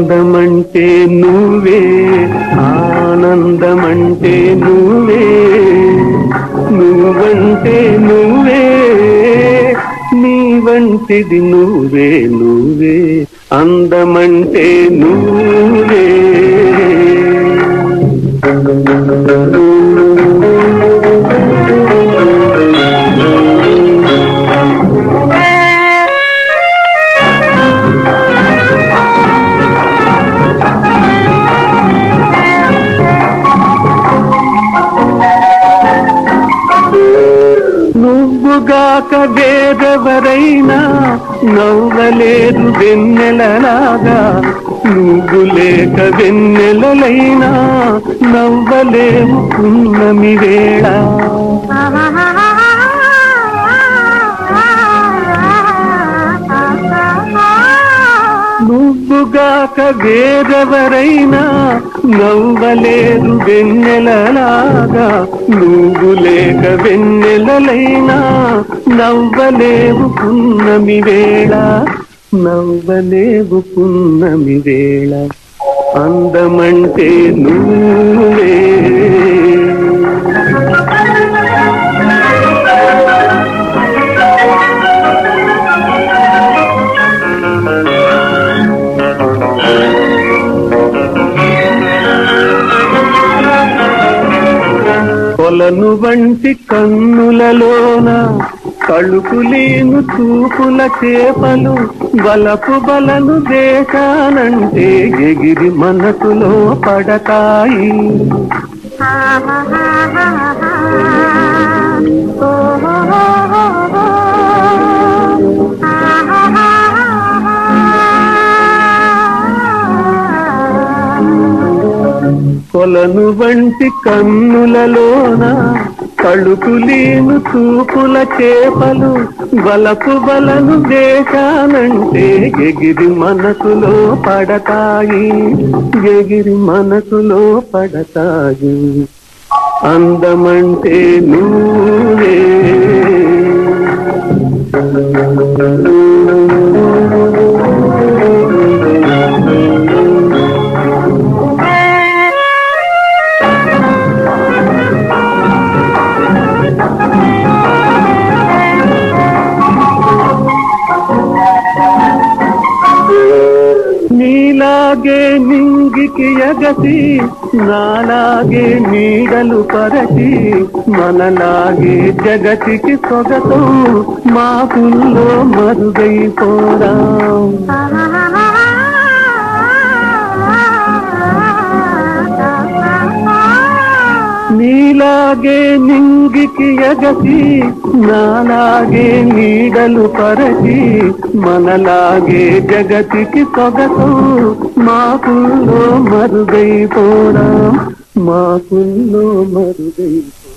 అందమంటే నువ్వే ఆనందమంటే నువ్వే నువ్వంటే నువ్వే నీ వంటిది నువ్వే నువ్వే అందమంటే నువ్వే నువ్వుగాక వేరెవరైనా నవ్వలేదు వెన్నెలలాగా నువ్వు లేక వెన్నెలలైనా నవ్వలేవు పున్నమి వేళ నువ్వుగాక వేరెవరైనా నవ్వలేదు వెన్నెలలాగా నువ్వు లేక వెన్నెలలైనా నవ్వలేవు పున్నమి వేళ నవ్వలేవు పున్నమి వేళ అందమంటే నువ్వే కొలను వంటి కన్నులలోన కಳುకులేను చూపుల చేపలు బలపు బలను దేశానంటే ఎగిరి మనసులో పడతాయి కొలను వంటి కన్నులలోన కಳುకులేను చూపుల చేపలు బలపు బలను దేశానంటే ఎగిరి మనసులో పడతాయి ఎగిరి మనసులో పడతాయి అందమంటే నువ్వే నీలాగే నింగికి ఎగసి నాలాగే నీడలు పరచి మనలాగే జగతికి సొగతం మాకుల్లో మరుగైపోరా నీలాగే నింగికి ఎగసి నాలాగే నీడలు పరచి మనలాగే జగతికి సొగసు మాకుల్లో మరుగైపోరా మాకుల్లో మరుగైపో